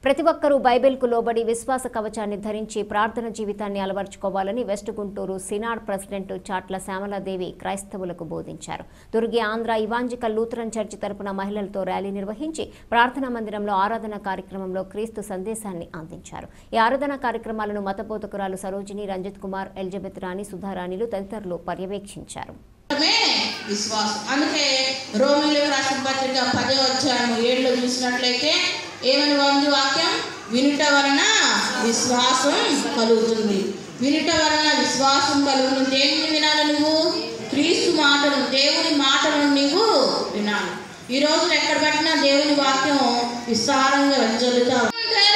ప్రతి ఒక్కరూ బైబిల్కు లోబడి విశ్వాస కవచాన్ని ధరించి ప్రార్థన జీవితాన్ని అలవర్చుకోవాలని west Guntur synod president Chatla Shyamaladevi క్రైస్తవులకు బోధించారు Durgi Andhra evangelical Lutheran church తరపున మహిళలతో ర్యాలీ నిర్వహించి ప్రార్థనా మందిరంలో ఆరాధన కార్యక్రమంలో క్రీస్తు సందేశాన్ని అందించారు ఈ ఆరాధన కార్యక్రమాలను మతబోధకురాలు సరోజిని రంజిత్ కుమార్ ఎలిజబెత్ రాణి సుధారాణిలు తదితరులు పర్యవేక్షించారు మాత్రమే విశ్వాసం అందుకే రోమిలకు రాసిన పత్రిక పదే వచ్చాము ఏళ్ళు చూసినట్లయితే ఏమని ఉంది వాక్యం వినుట వలన విశ్వాసం కలుగుతుంది వినుట వలన విశ్వాసం కలుగుతుంది దేవుని వినాలి నువ్వు క్రీస్తు మాటలు దేవుని మాటలను నీవు వినాలి ఈ రోజు ఎక్కడ పట్టినా దేవుని వాక్యం విస్తారంగా వెంజలుతావు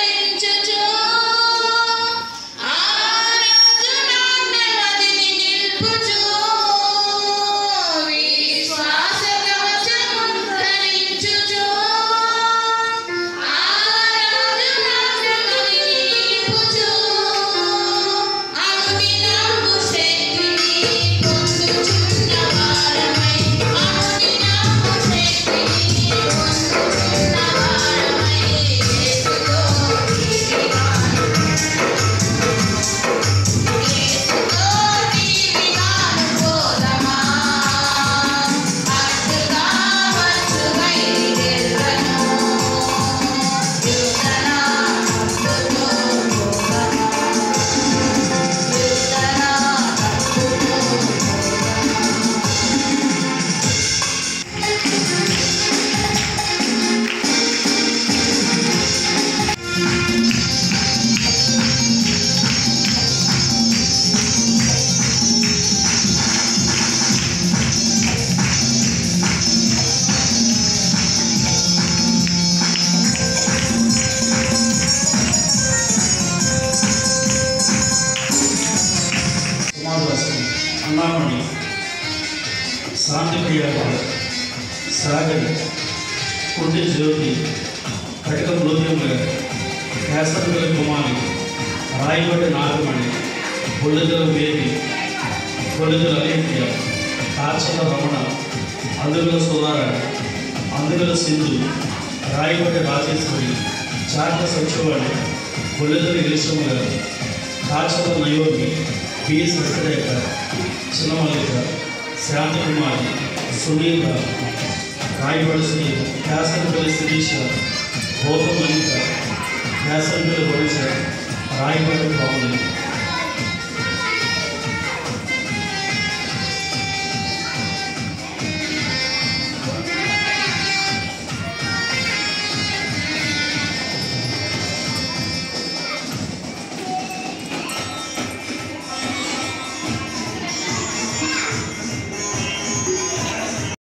కుమారదాసు అన్నామణి శాంతిప్రియ సాగర్ కుంటి జ్యోతి కటక మృత్యుముల కేసరపల్లి కుమారి రాయగొడ్డ నాగమణి బుల్లిదల బేబి బుల్లిదల అలేఖ్య కాచల రమణ అందుగల సుధార అందుగల సింధు రాయగొడ్డ రాజేశ్వరి చాట్ల సత్యవాణి బుల్లిదల ఇలిశమ్మ గారు కాచల నయోగి బి సత్యరేఖ చిన్నమల్లిక శాంతకుమారి సునీత రాయబడి సునీత కేసరపల్లి శిరీష గోపమల్లిక కేసరపల్లి భవిష్య రాయబడి బాగుంది